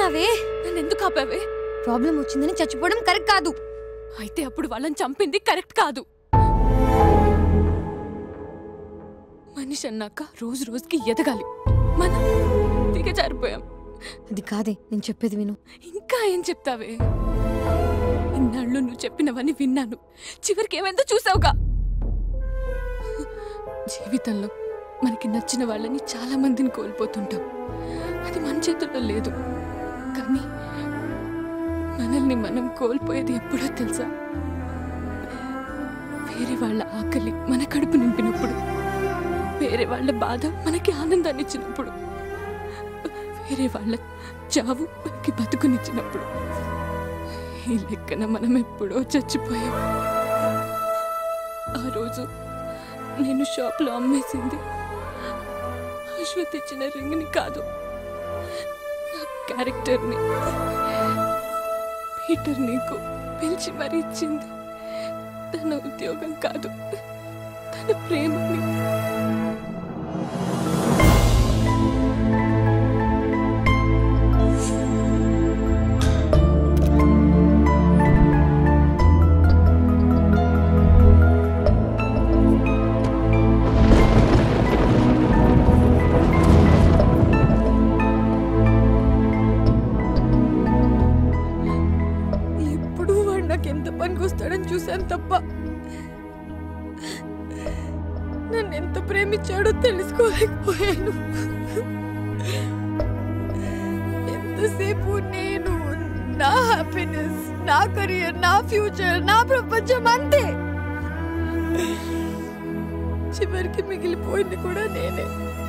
ఆపుతున్నావే నన్ను ఎందుకు ఆపావే ప్రాబ్లం వచ్చిందని చచ్చిపోవడం కరెక్ట్ కాదు అయితే అప్పుడు వాళ్ళని చంపింది కరెక్ట్ కాదు మనిషి అన్నాక రోజు రోజుకి ఎదగాలి మనం దిగజారిపోయాం అది కాదే నేను చెప్పేది విను ఇంకా ఏం చెప్తావే ఇన్నాళ్ళు నువ్వు చెప్పినవన్నీ విన్నాను చివరికి ఏమైందో చూసావుగా జీవితంలో మనకి నచ్చిన వాళ్ళని చాలా మందిని కోల్పోతుంటాం అది మన చేతుల్లో లేదు కానీ మనల్ని మనం కోల్పోయేది ఎప్పుడో తెలుసా వేరే వాళ్ళ ఆకలి మన కడుపు నింపినప్పుడు వేరే వాళ్ళ బాధ మనకి ఆనందాన్ని ఇచ్చినప్పుడు వేరే వాళ్ళ చావు మనకి బతుకునిచ్చినప్పుడు ఈ లెక్కన మనం ఎప్పుడో చచ్చిపోయాం ఆ రోజు నేను షాప్లో అమ్మేసింది అశ్వత్ ఇచ్చిన రింగ్ని కాదు నా క్యారెక్టర్ని పీటర్ నీకు పిలిచి మరీ ఇచ్చింది తన ఉద్యోగం కాదు తన ప్రేమని ఎప్పుడు వాడు నాకు ఎంత పనికి వస్తాడని చూశాను తప్ప నన్ను ఎంత ప్రేమించాడో తెలుసుకోలేకపోయాను ఎంతసేపు నేను నా హ్యాపీనెస్ నా కెరియర్ నా ఫ్యూచర్ నా ప్రపంచం అంతే చివరికి మిగిలిపోయింది కూడా నేనే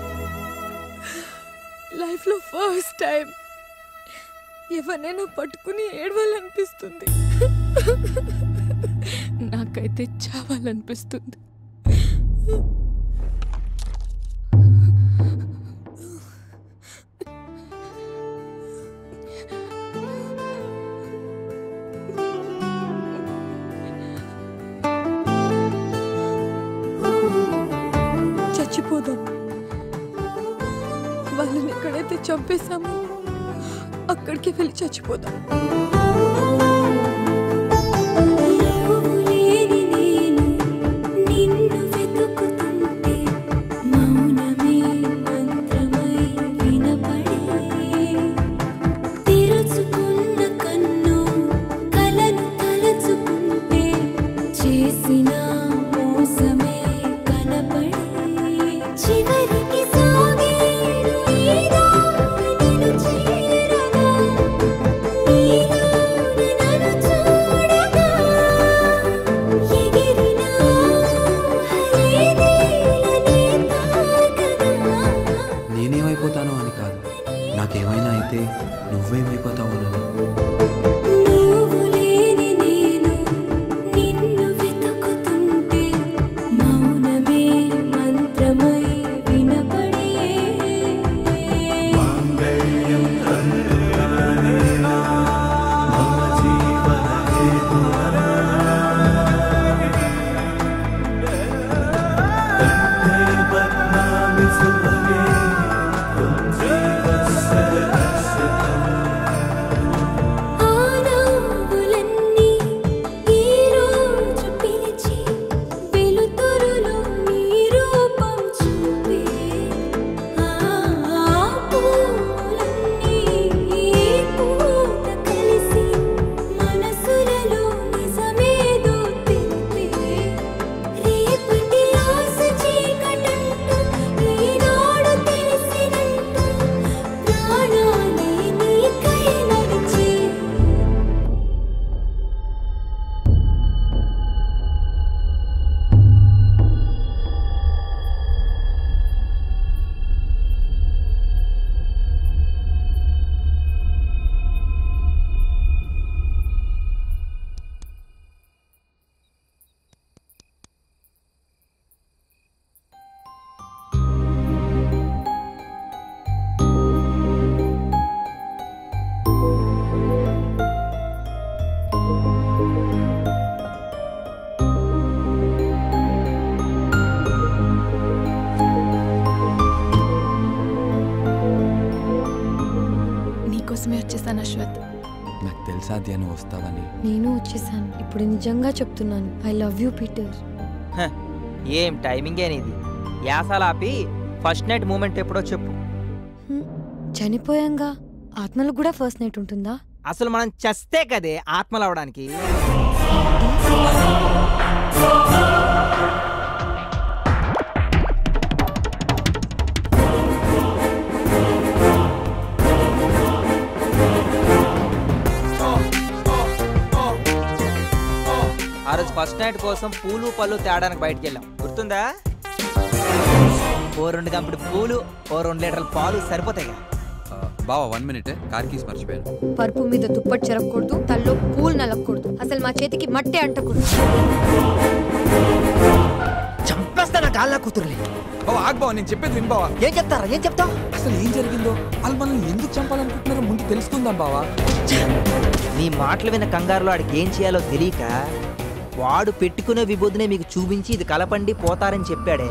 లైఫ్లో ఫస్ట్ టైం ఎవరినైనా పట్టుకుని ఏడవాలనిపిస్తుంది నాకైతే చావాలనిపిస్తుంది చచ్చిపోదాం వాళ్ళని ఎక్కడైతే చంపేశామో అక్కడికి వెళ్ళి చచ్చిపోదాం చేసిన మోసమే కనపడే చివరికి సాగేడు ఈ దారి నిన్ను చేరగా నీలోన నన్ను చూడగా ఎగిరిన హరిదేలనే తాకగా నేనేమైపోతానో అని కాదు నాకేమైనా అయితే నువ్వేమైపోతావోనని నువ్వు లేని నేను నిన్ను వెతుకుతుంటే మౌనమే మంత్రమై వినపడే ఆ కోసమే వచ్చేసాను అశ్వత్ నాకు తెలుసా ఆద్య నువ్వు వస్తావని నేను వచ్చేసాను ఇప్పుడు నిజంగా చెప్తున్నాను ఐ లవ్ యూ పీటర్ హ, ఏం టైమింగ్ అనేది యాసలాపి ఫస్ట్ నైట్ మూమెంట్ ఎప్పుడో చెప్పు హ్మ్. చనిపోయాంగా ఆత్మలకు కూడా ఫస్ట్ నైట్ ఉంటుందా అసలు మనం చస్తే కదే ఆత్మలు అవడానికి ఆ రోజు ఫస్ట్ నైట్ కోసం పూలు పళ్ళు తేడానికి బయటికి వెళ్ళాం గుర్తుందా ఓ రెండు గంపడి పూలు ఓ రెండు లీటర్ల పాలు సరిపోతాయి కదా బావా వన్ మినిట్ కార్ కీస్ మర్చిపోయాను పరుపు మీద దుప్పటి చెరగకూడదు తల్లో పూలు నలగకూడదు అసలు మా చేతికి మట్టి అంటకూడదు చంపేస్తా నా కాళ్ళ కూతురులే బావా ఆగ్ బావా నేను చెప్పేది విను బావా ఏం చెప్తారా ఏం చెప్తావు అసలు ఏం జరిగిందో వాళ్ళు మనల్ని ఎందుకు చంపాలనుకుంటున్నారో ముందు తెలుసుకుందాం బావా నీ మాటలు విన్న కంగారులో ఆడికి ఏం చేయాలో తెలియక వాడు పెట్టుకునే విభూతినే మీకు చూపించి ఇది కలపండి పోతారని చెప్పాడే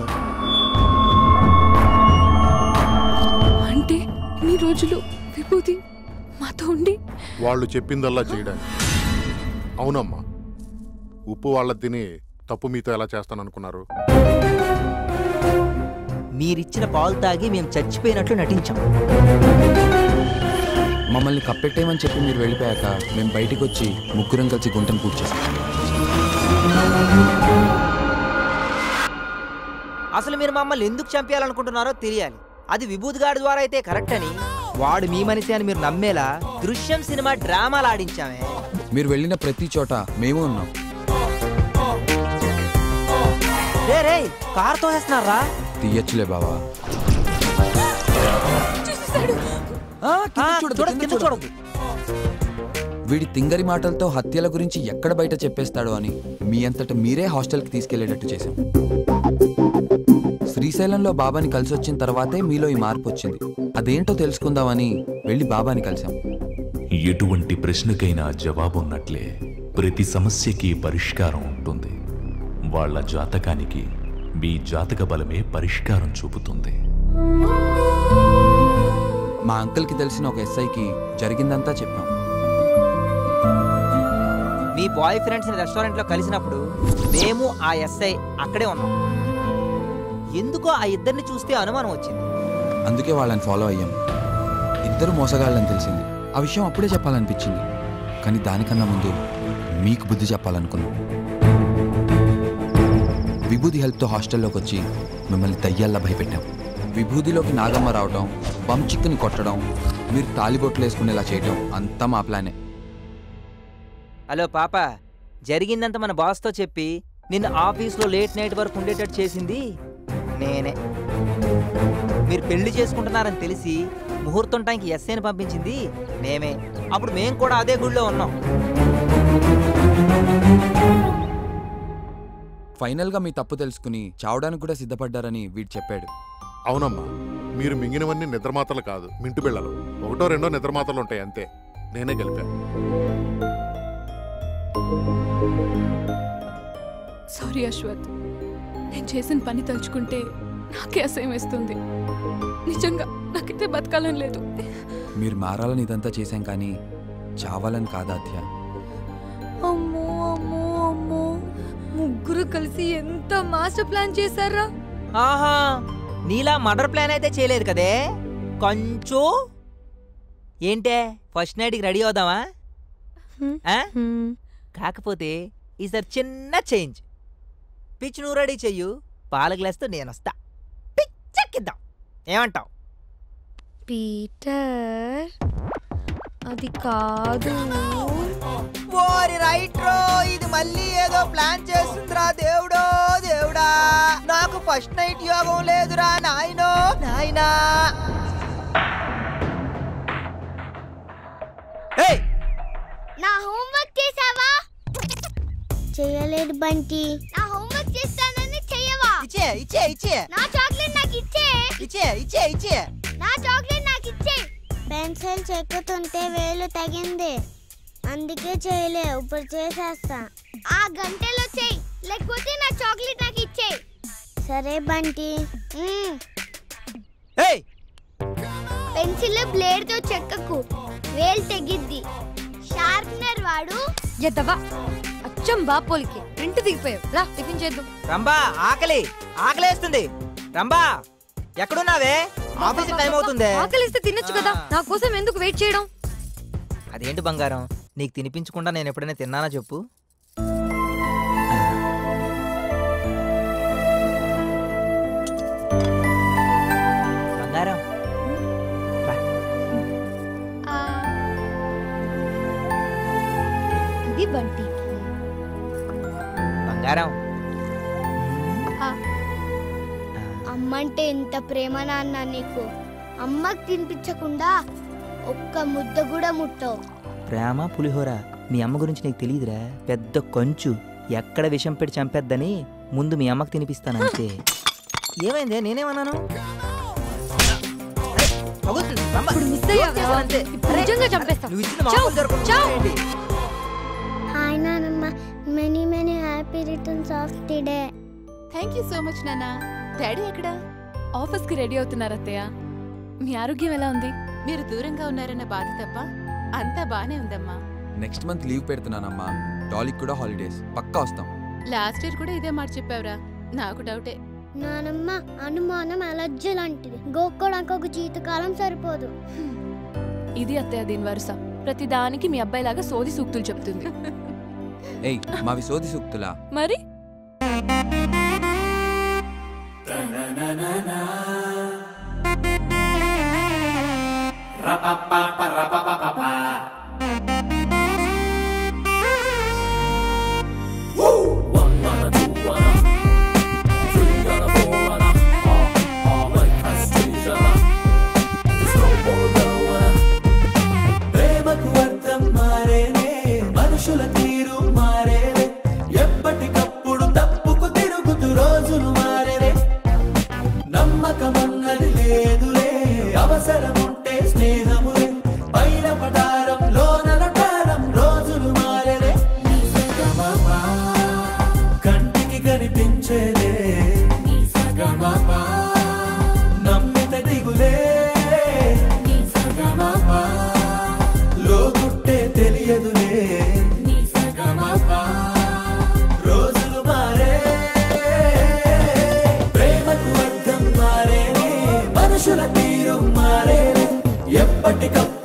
అంటే ఇన్ని రోజులు విభూతి మాతో ఉండి వాళ్ళు చెప్పిందల్లా చేయడానికి అవునమ్మా ఉప్పు వాళ్ళ తిని తప్పు మీతో ఎలా చేస్తాననుకున్నారు మీరిచ్చిన పాలు తాగి మేము చచ్చిపోయినట్లు నటించాం మమ్మల్ని కప్పెట్టేయమని చెప్పి మీరు వెళ్ళిపోయాక మేము బయటికి వచ్చి ముగ్గురం కలిసి గుంటను పూర్తి చేసాం అసలు మీరు మమ్మల్ని ఎందుకు చంపేయాలనుకుంటున్నారో తెలియాలి అది విభూతిగాడి ద్వారా అయితే కరెక్ట్ అని వాడు మీ మనిషి అని మీరు నమ్మేలా దృశ్యం సినిమా డ్రామాలు ఆడించామే మీరు వెళ్ళిన ప్రతి చోట మేము ఉన్నాం రే రే కార్ తోసేస్తున్నారా తీయచ్చులే బావా ఆ, కింద ఆ, చూడొద్దు, చూడొద్దు, కింద కింద చూడొద్దు. వీడి తింగరి మాటలతో హత్యల గురించి ఎక్కడ బయట చెప్పేస్తాడో అని మీ అంతట మీరే హాస్టల్కి తీసుకెళ్లేటట్టు చేశాం శ్రీశైలంలో బాబాని కలిసి వచ్చిన తర్వాతే మీలో ఈ మార్పు వచ్చింది అదేంటో తెలుసుకుందామని వెళ్ళి బాబాని కలిసాం ఎటువంటి ప్రశ్నకైనా జవాబున్నట్లే ప్రతి సమస్యకి పరిష్కారం ఉంటుంది వాళ్ళ జాతకానికి మీ జాతక బలమే పరిష్కారం చూపుతుంది మా అంకుల్కి తెలిసిన ఒక ఎస్ఐకి జరిగిందంతా చెప్పాం మీ బాయ్ ఫ్రెండ్స్ రెస్టారెంట్ లో కలిసినప్పుడు మేము ఆ ఎస్ఐ అక్కడే ఉన్నాం ఎందుకో ఆ ఇద్దరిని చూస్తే అనుమానం వచ్చింది అందుకే వాళ్ళని ఫాలో అయ్యాం ఇద్దరు మోసగాళ్ళని తెలిసింది ఆ విషయం అప్పుడే చెప్పాలనిపించింది కానీ దానికన్నా ముందు మీకు బుద్ధి చెప్పాలనుకున్నాం విభూది హెల్ప్తో హాస్టల్లోకి వచ్చి మిమ్మల్ని దయ్యాల్లా భయపెట్టాం విభూదిలోకి నాగమ్మ రావడం బమ్ చిక్కుని కొట్టడం మీరు తాలిబొట్లు వేసుకునేలా చేయడం అంతా మా ప్లానే హలో పాప జరిగిందంత మన బాస్తో చెప్పి నిన్ను ఆఫీస్లో లేట్ నైట్ వరకు ఉండేటట్టు చేసింది నేనే మీరు పెళ్లి చేసుకుంటున్నారని తెలిసి ముహూర్తం టైంకి ఎస్ఐని పంపించింది మేమే అప్పుడు మేం కూడా అదే గుడిలో ఉన్నాం ఫైనల్గా మీ తప్పు తెలుసుకుని చావడానికి కూడా సిద్ధపడ్డారని వీడు చెప్పాడు అవునమ్మా మీరు మింగినవన్నీ నిద్రమాతలు కాదు మింటు బిళ్ళలు ఒకటో రెండో నిద్రమాతలు ఉంటాయి అంతే నేనే గెలిపాను సారీ అశ్వత్ నేను చేసిన పని తలుచుకుంటే నాకే అసహ్యం వేస్తుంది నిజంగా నాకైతే బతకాలని లేదు మీరు మారాలని ఇదంతా చేశాం కానీ చావాలని కాదాధ్య అమ్మో అమ్మో అమ్మో ముగ్గురు కలిసి ఎంత మాస్టర్ ప్లాన్ చేశారా ఆహా నీలా మర్డర్ ప్లాన్ అయితే చేయలేదు కదే కొంచెం ఏంటే ఫస్ట్ నైట్కి రెడీ అవుదామా హ్మ్. ఆ? హ్మ్. కాకపోతే ఈసారి చిన్న చేంజ్ పిచ్ నువ్వు రెడీ చెయ్యు పాల గ్లాస్తో నేను వస్తా పిచ్చెక్కిద్దాం ఏమంటావు పీటర్ అది కాదు ఓరి రైట్ రో ఇది మళ్ళీ ఏదో ప్లాన్ చేస్తుందిరా దేవుడో దేవుడా నాకు ఫస్ట్ నైట్ యోగం లేదురా నాయనో నాయనా ఏయ్ నా హోంవర్క్ చేసావా చేయలేదు బంటి నా హోంవర్క్ చేస్తానని చెయ్యవా ఇచ్చే ఇచ్చే ఇచ్చే నా చాక్లెట్ నాకు ఇచ్చే ఇచ్చే ఇచ్చే ఇచ్చే నా చాక్లెట్ నాకు ఇచ్చే పెన్సిల్ చెక్కుతుంటే వేలు తగింది అందుకే చేయలే ఇప్పుడు చేసేస్తా ఆ గంటలో చెయ్యి లేకపోతే నా చాక్లెట్ నాకు ఇచ్చే సరే బంటి ఏయ్ పెన్సిల్ బ్లేడ్ తో చెక్కకు వేలు తెగిద్ది షార్ప్నర్ వాడు ఎద్దవా అచ్చం బాపోలికి ప్రింట్ దిగిపోయావు రా టిఫిన్ చేద్దాం రంబా ఆకలి ఆకలేస్తుంది రంబా ఎక్కడున్నావే ఆఫీస్ టైం అవుతుందే ఆకలిస్తే తినొచ్చు కదా నా కోసం ఎందుకు వెయిట్ చేయడం అదేంటి బంగారం నీకు తినిపించకుండా నేను ఎప్పుడైనా తిన్నానా చెప్పు బంగారం ఆ, ఇది బంటికి బంగారం ఆ, అమ్మంటే ఎంత ప్రేమ నాన్న నీకు అమ్మకి తినిపించకుండా ఒక్క ముద్ద కూడా ముట్టవు ప్రేమ పులిహోర మీ అమ్మ గురించి నీకు తెలియదురా పెద్ద కొంచు ఎక్కడ విషం పెట్టి చంపేద్దని ముందు మీ అమ్మకి తినిపిస్తాను అంతే ఏమైంది నేనేమన్నాను అరే, పగులుతుంది, రంబా. ఇప్పుడు మిస్ అయ్యావు అంతే. ఇప్పుడు నిజంగా చంపేస్తా నువ్వు ఇచ్చిన చావ్, మామూలు జరగకుండా చావ్. ఏంటి? హాయ్ నానమ్మ many many happy returns of the day thank you so much నాన్న డాడీ ఎక్కడ ఆఫీస్కి రెడీ అవుతున్నారు అత్తయ్య మీ ఆరోగ్యం ఎలా ఉంది మీరు దూరంగా ఉన్నారన్న బాధ తప్ప అంతా బానే ఉందమ్మా నెక్స్ట్ మంత్ లీవ్ పెడుతున్నానమ్మా డాలీకి కూడా హాలిడేస్ పక్కా వస్తాం లాస్ట్ ఇయర్ కూడా ఇదే మాట చెప్పావురా నాకు డౌటే నానమ్మ అనుమానం అలర్జీ లాంటిది గోక్కోడానికి ఒక జీవితకాలం సరిపోదు ఇది అత్తయ్య దీని వరుస ప్రతి దానికి మీ అబ్బాయిలాగా సోది సూక్తులు చెప్తుంది ఏయ్ మావి సోది సూక్తులా మరి ప్రేమకు అర్థం మారేనే మనుషుల తీరు మారేనే ఎప్పటికప్పుడు తప్పుకు తిరుగుతూ రోజులు మారేనే నమ్మకమన్నది లేదులే అవసరముంటే స్నేహములే పైన పటారం లోన లటారం రోజులు మారేనే సగమపా, కంటికి కనిపించేదే సగమపా, నమ్మితే దిగులే సగమపా, లోగుట్టే తెలియదులే సగమపా, రోజులు మారే ప్రేమకు అర్థం మారేనే మనుషుల తీరు మారేనే ఎప్పటికప్పుడు